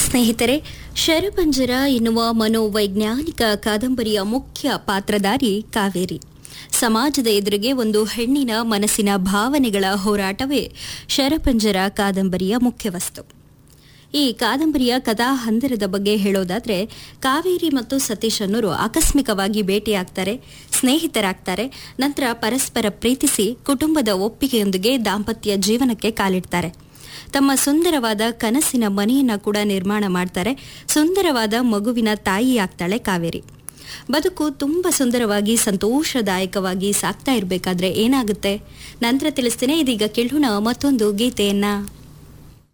ಸ್ನೇಹಿತರೆ ಶರಪಂಜರ ಎನ್ನುವ ಮನೋವೈಜ್ಞಾನಿಕ ಕಾದಂಬರಿಯ ಮುಖ್ಯ ಪಾತ್ರಧಾರಿ ಕಾವೇರಿ ಸಮಾಜದ ಎದುರಿಗೆ ಒಂದು ಹೆಣ್ಣಿನ ಮನಸ್ಸಿನ ಭಾವನೆಗಳ ಹೋರಾಟವೇ ಶರಪಂಜರ ಕಾದಂಬರಿಯ ಮುಖ್ಯ ವಸ್ತು ಈ ಕಾದಂಬರಿಯ ಕಥಾ ಹಂದರದ ಬಗ್ಗೆ ಹೇಳೋದಾದ್ರೆ ಕಾವೇರಿ ಮತ್ತು ಸತೀಶ್ ಅನ್ನೋರು ಆಕಸ್ಮಿಕವಾಗಿ ಭೇಟಿಯಾಗ್ತಾರೆ ಸ್ನೇಹಿತರಾಗ್ತಾರೆ ನಂತರ ಪರಸ್ಪರ ಪ್ರೀತಿಸಿ ಕುಟುಂಬದ ಒಪ್ಪಿಗೆಯೊಂದಿಗೆ ದಾಂಪತ್ಯ ಜೀವನಕ್ಕೆ ಕಾಲಿಡ್ತಾರೆ ತಮ್ಮ ಸುಂದರವಾದ ಕನಸಿನ ಮನೆಯನ್ನ ಕೂಡ ನಿರ್ಮಾಣ ಮಾಡ್ತಾರೆ ಸುಂದರವಾದ ಮಗುವಿನ ತಾಯಿ ಆಗ್ತಾಳೆ ಕಾವೇರಿ ಬದುಕು ತುಂಬಾ ಸುಂದರವಾಗಿ ಸಂತೋಷದಾಯಕವಾಗಿ ಸಾಕ್ತಾ ಇರಬೇಕಾದ್ರೆ ಏನಾಗುತ್ತೆ ನಂತರ ತಿಳಿಸ್ತೇನೆ ಇದೀಗ ಕೇಳೋಣ ಮತ್ತೊಂದು ಗೀತೆಯನ್ನ